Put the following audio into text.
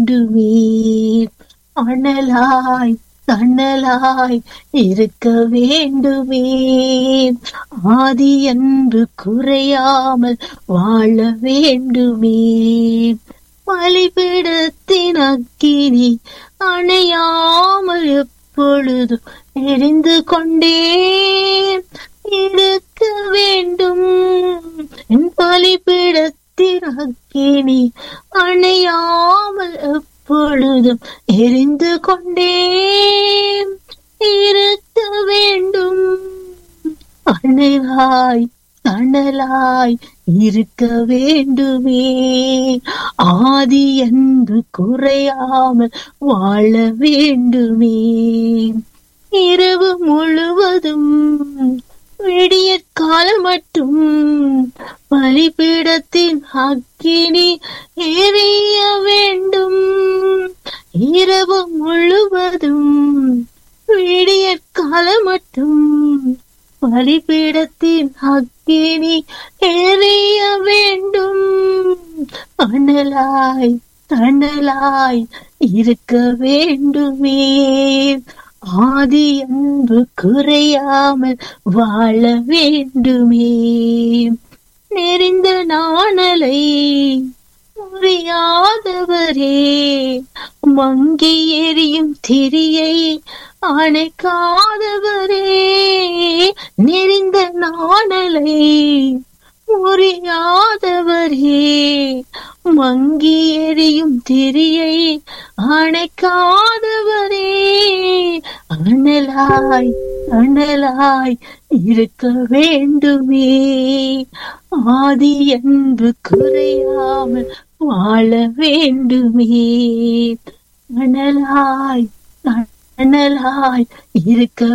வேண்டுமே அனலாய் தணலாய் இருக்க வேண்டுமே ஆதி என்று குறையாமல் வாழ வேண்டுமே பலிபிடத்தின் அக்கினி அணையாமல் எப்பொழுதும் எரிந்து கொண்டே இருக்க வேண்டும் என் பலிபிடத்தின் அக்கினி அணையாமல் எப்பொழுதும் எரிந்து கொண்டே இருக்க வேண்டும் அணைவாய் தணலாய் இருக்க வேண்டுமே ஆதி என்று குறையாமல் வாழ வேண்டுமே இரவு முழுவதும் விடிய காலம் மட்டும் பலிபீடத்தின் அக்கினி எரிய வேண்டும் இரவு முழுவதும் விடிய காலம் மட்டும் பலிபீடத்தின் அக்கினி எரிய வேண்டும் அனலாய் தணலாய் இருக்க வேண்டுமே ஆதி அன்பு குறையாமல் வாழ வேண்டுமே நெறிந்த நாணலை புரியாதவரே மங்கி எரியும் திரியை அணைக்காதவரே நெறிந்த நாணலை புரியாதவரே மங்கி எரியும் திரியை அணைக்காதவரே அனலாய் அனலாய் இருக்க வேண்டுமே ஆதி அன்பு குறையாமல் வாழ வேண்டுமே அனலாய் அனலாய் இருக்க